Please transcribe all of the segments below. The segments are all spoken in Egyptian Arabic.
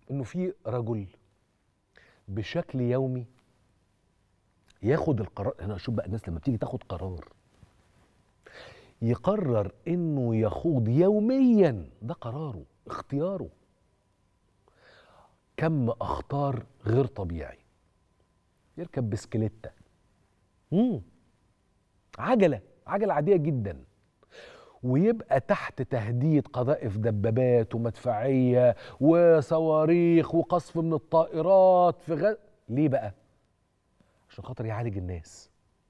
انه في رجل بشكل يومي ياخد القرار انا اشوف بقى الناس لما بتيجي تاخد قرار يقرر انه يخوض يوميا ده قراره اختياره كم اخطار غير طبيعي يركب بسكليته امم عجله عجله عاديه جدا ويبقى تحت تهديد قذائف دبابات ومدفعيه وصواريخ وقصف من الطائرات في غ... ليه بقى عشان خاطر يعالج الناس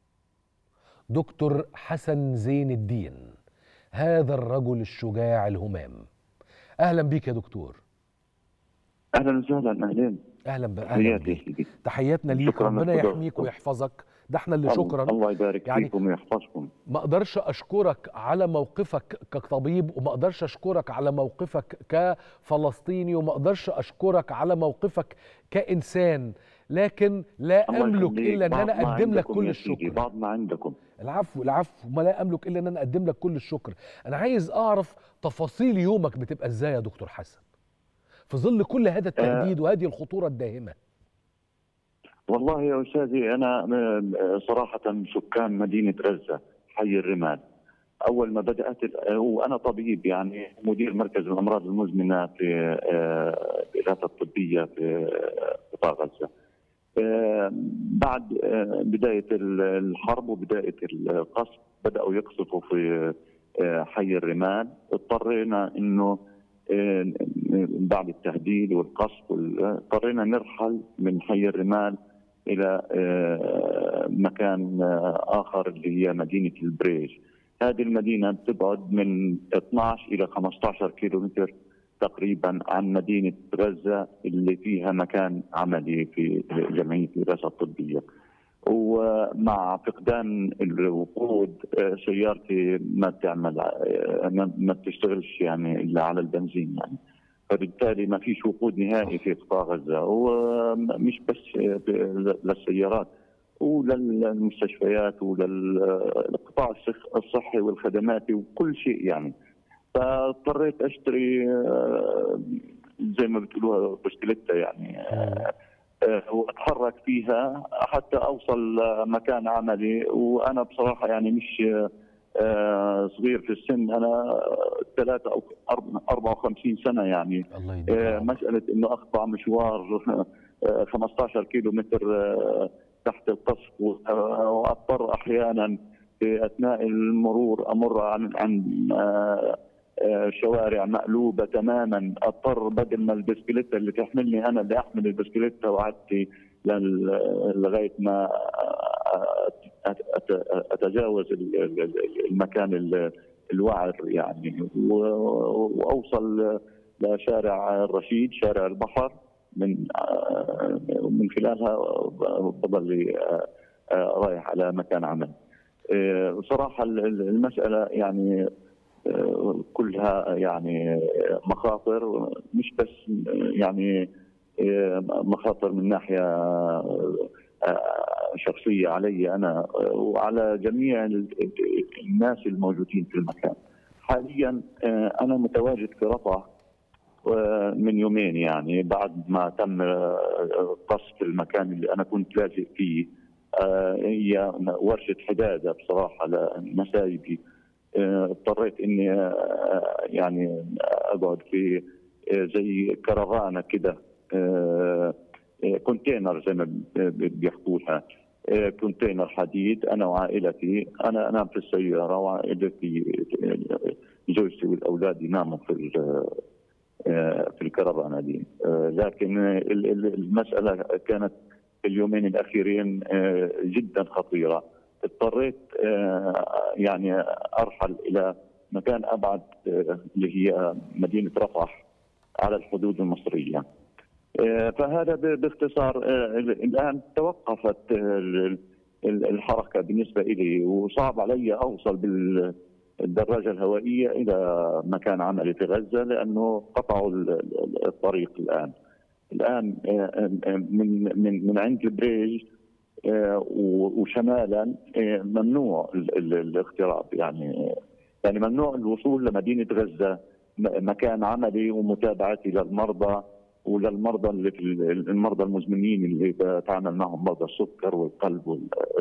دكتور حسن زين الدين هذا الرجل الشجاع الهمام اهلا بيك يا دكتور اهلا وسهلا اهلين اهلا ب... اهلا تحياتي بيك سيدي تحياتنا ليك شكراً ربنا لحضرتك. يحميك ويحفظك ده احنا اللي شكرا الله يبارك يعني- فيكم ويحفظكم ما اقدرش اشكرك على موقفك كطبيب وما اقدرش اشكرك على موقفك كفلسطيني وما اقدرش اشكرك على موقفك كانسان لكن لا الله املك يخليك. الا ان بعض انا ما اقدم لك عندكم كل يا سيدي، الشكر بعض ما عندكم العفو العفو ما لا املك الا ان انا اقدم لك كل الشكر انا عايز اعرف تفاصيل يومك بتبقى ازاي يا دكتور حسن في ظل كل هذا التهديد وهذه الخطوره الداهمه والله يا استاذي انا آه، صراحه سكان مدينه غزه حي الرمال اول ما بدات ال- وانا طبيب يعني مدير مركز الامراض المزمنه في آه، الاغاثه الطبيه في آه، قطاع غزه. آه، بعد آه، بدايه ال- الحرب وبدايه القصف بداوا يقصفوا في آه، حي الرمال اضطرينا انه آه، بعد التهديد والقصف وال- اضطرينا نرحل من حي الرمال الى آه، مكان آه، اخر اللي هي مدينه البريج. هذه المدينه بتبعد من 12 الى 15 كيلومتر تقريبا عن مدينه غزه اللي فيها مكان عملي في جمعيه الإغاثة الطبيه. ومع فقدان الوقود آه، سيارتي ما بتعمل آه، ما ما بتشتغلش يعني الا على البنزين يعني. فبالتالي ما فيش وقود نهائي في قطاع غزه ومش بس للسيارات وللمستشفيات وللقطاع الصح- الصحي والخدماتي وكل شيء يعني فاضطريت اشتري آه، زي ما بتقولوها بسكليتة يعني آه، آه، واتحرك فيها حتى اوصل آه، مكان عملي وانا بصراحه يعني مش آه، صغير في السن انا ثلاثة او أربعة- 54 سنه يعني الله يديك آه، العافية. مسألة إنه أقطع مشوار آه، 15 كيلو متر آه، تحت القصف و- آه، وأضطر أحيانا في أثناء المرور أمر عن عن آه، آه، شوارع مقلوبة تماما أضطر بدل ما البسكليتة اللي تحملني أنا اللي أحمل البسكليتة وعدتي لل- لغاية ما آه، أت- أت- أتجاوز ال- ال- ال- المكان ال- الوعر يعني و- وأوصل لشارع الرشيد شارع البحر من آه، من خلالها بضل آه، آه، رايح على مكان عمل آه، صراحة ال- ال- المسألة يعني آه، كلها يعني مخاطر مش بس يعني آه، مخاطر من ناحية آه، شخصية علي أنا وعلى جميع ال- الناس الموجودين في المكان حاليا آه، أنا متواجد في رفح آه، من يومين يعني بعد ما تم آه، قصف المكان اللي انا كنت لاجئ فيه آه، هي ورشه حداده بصراحه لنسايبي آه، اضطريت اني آه، يعني اقعد في آه، زي كرفانه كده آه، آه، كونتينر زي ما ب- بيحكوا لها آه، كونتينر حديد انا وعائلتي انا انام في السياره وعائلتي آه، زوجتي والاولاد يناموا في ال- في الكرفانه دي آه، لكن ال- ال- المساله كانت في اليومين الاخيرين آه، جدا خطيره اضطريت آه، يعني ارحل الى مكان ابعد آه، اللي هي مدينه رفح على الحدود المصريه آه، فهذا ب- باختصار آه، ال- الان توقفت آه، ال- ال- الحركه بالنسبه لي وصعب علي اوصل بال الدراجة الهوائية إلى مكان عملي في غزة لأنه قطعوا ال- ال- الطريق الآن الآن آه، آه، من من من عند البريج آه، و- وشمالا آه، ممنوع ال- ال- الاقتراب يعني يعني ممنوع الوصول لمدينة غزة م- مكان عملي ومتابعتي للمرضى وللمرضى اللي في المرضى المزمنين اللي بتعامل معهم مرضى السكر والقلب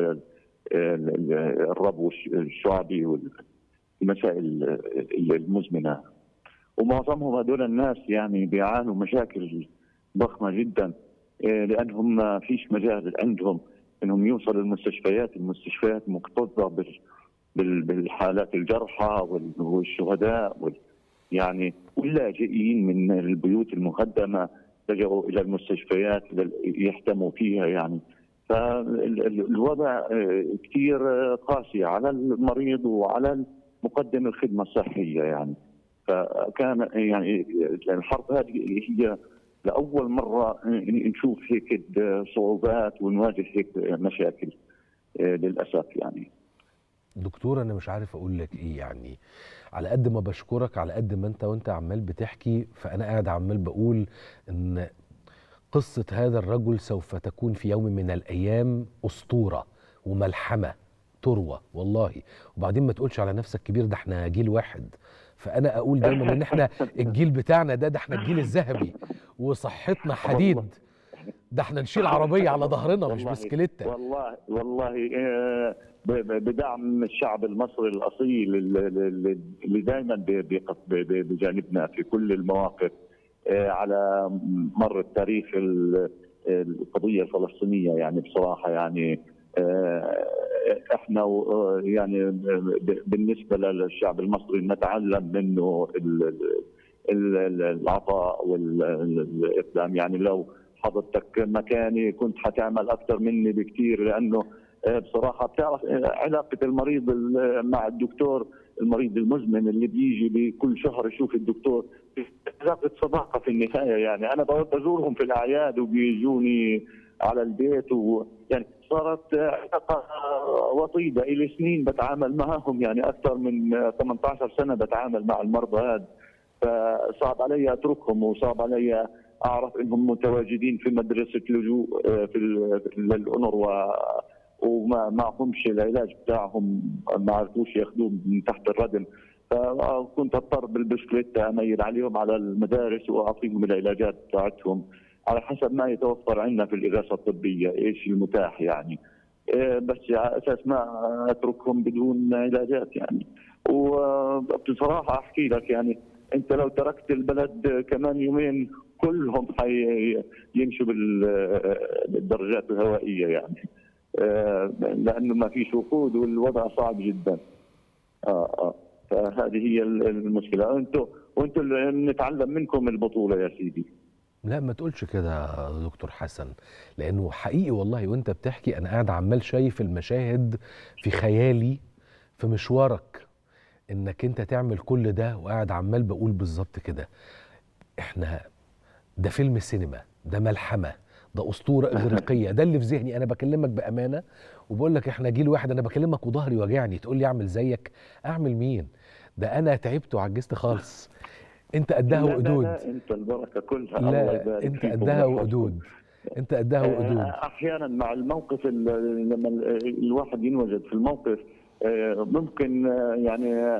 والربو الشعبي والمسائل المزمنه ومعظمهم هذول الناس يعني بيعانوا مشاكل ضخمه جدا لانهم ما فيش مجال عندهم انهم يوصلوا المستشفيات، المستشفيات مكتظه بالحالات الجرحى والشهداء وال يعني واللاجئين من البيوت المهدمه لجأوا الى المستشفيات يحتموا فيها يعني فالوضع كثير قاسي على المريض وعلى مقدم الخدمه الصحيه يعني فكان يعني الحرب هذه هي لاول مره نشوف هيك صعوبات ونواجه هيك مشاكل للاسف يعني دكتور انا مش عارف اقول لك ايه يعني على قد ما بشكرك على قد ما انت وانت عمال بتحكي فانا قاعد عمال بقول ان قصه هذا الرجل سوف تكون في يوم من الايام اسطوره وملحمه تروى والله وبعدين ما تقولش على نفسك كبير ده احنا جيل واحد فانا اقول دايما ان احنا الجيل بتاعنا ده ده احنا الجيل الذهبي وصحتنا حديد ده احنا نشيل عربيه على ظهرنا مش بسكليته والله والله بدعم الشعب المصري الاصيل اللي دائما بجانبنا في كل المواقف على مر التاريخ القضيه الفلسطينيه يعني بصراحه يعني احنا يعني بالنسبه للشعب المصري نتعلم منه العطاء والاقدام يعني لو حضرتك مكاني كنت حتعمل اكثر مني بكثير لانه بصراحه بتعرف علاقه المريض مع الدكتور المريض المزمن اللي بيجي بكل شهر يشوف الدكتور علاقه صداقه في النهايه يعني انا بزورهم في الاعياد وبيجوني على البيت ويعني صارت علاقه وطيده الى سنين بتعامل معهم يعني اكثر من 18 سنه بتعامل مع المرضى هذا فصعب علي اتركهم وصعب علي اعرف انهم متواجدين في مدرسه لجوء في الانروا وما معهمش العلاج بتاعهم ما عرفوش ياخذوه من تحت الردم فكنت اضطر بالبسكليتة اميل عليهم على المدارس واعطيهم العلاجات بتاعتهم على حسب ما يتوفر عندنا في الاغاثه الطبيه ايش المتاح يعني بس على اساس ما اتركهم بدون علاجات يعني وبصراحه احكي لك يعني انت لو تركت البلد كمان يومين كلهم حيمشوا بالدرجات الهوائيه يعني لانه ما فيش وقود والوضع صعب جدا اه اه فهذه هي المشكله انتم وانتم نتعلم منكم البطوله يا سيدي لا ما تقولش كده يا دكتور حسن لانه حقيقي والله وانت بتحكي انا قاعد عمال شايف المشاهد في خيالي في مشوارك انك انت تعمل كل ده وقاعد عمال بقول بالظبط كده احنا ده فيلم سينما ده ملحمه ده اسطوره اغريقيه ده اللي في ذهني انا بكلمك بامانه وبقول لك احنا جيل واحد انا بكلمك وظهري واجعني تقول لي اعمل زيك اعمل مين ده انا تعبت وعجزت خالص انت قدها وقدود لا, لا انت البركه كلها لا الله يبارك انت قدها وقدود انت قدها وقدود احيانا مع الموقف لما الواحد ينوجد في الموقف ممكن يعني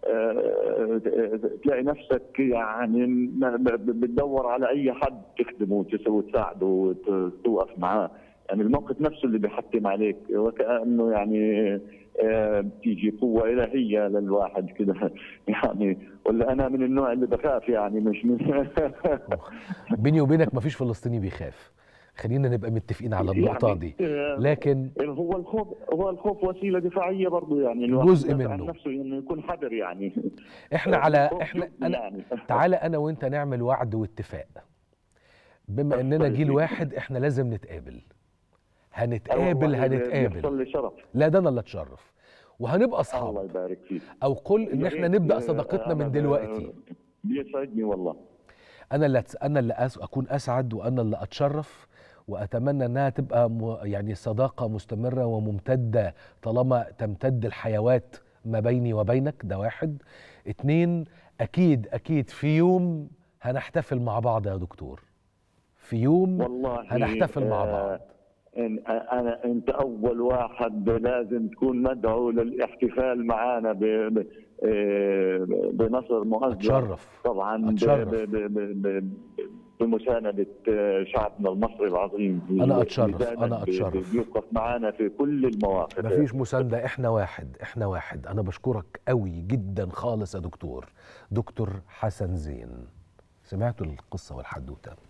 تلاقي نفسك يعني بتدور على اي حد تخدمه وتساعده وتوقف معاه يعني الموقف نفسه اللي بيحتم عليك وكانه يعني بتيجي قوه الهيه للواحد كده يعني ولا انا من النوع اللي بخاف يعني مش من بيني وبينك ما فيش فلسطيني بيخاف خلينا نبقى متفقين على النقطة يعني دي لكن هو الخوف هو الخوف وسيلة دفاعية برضه يعني جزء منه عن نفسه انه يكون حذر يعني احنا على احنا أنا يعني. تعالى انا وانت نعمل وعد واتفاق بما اننا جيل واحد احنا لازم نتقابل هنتقابل هنتقابل يحصل لي شرف لا ده انا اللي اتشرف وهنبقى اصحاب الله يبارك فيك او قل ان احنا نبدا صداقتنا من دلوقتي بيسعدني والله انا اللي انا اللي أس... اكون اسعد وانا اللي اتشرف واتمنى انها تبقى م... يعني صداقه مستمره وممتده طالما تمتد الحيوات ما بيني وبينك ده واحد اتنين اكيد اكيد في يوم هنحتفل مع بعض يا دكتور في يوم والله هنحتفل مع بعض إن انا انت اول واحد لازم تكون مدعو للاحتفال معنا ب... ب... بنصر مؤزر اتشرف طبعا أتشرف. ب... ب... ب... ب... بمساندة آه، شعبنا المصري العظيم أنا اللي أتشرف، دايماً أنا بي- أتشرف. بيوقف معنا في كل المواقف مفيش مساندة احنا واحد احنا واحد انا بشكرك قوي جدا خالص يا دكتور دكتور حسن زين سمعتوا القصة والحدوتة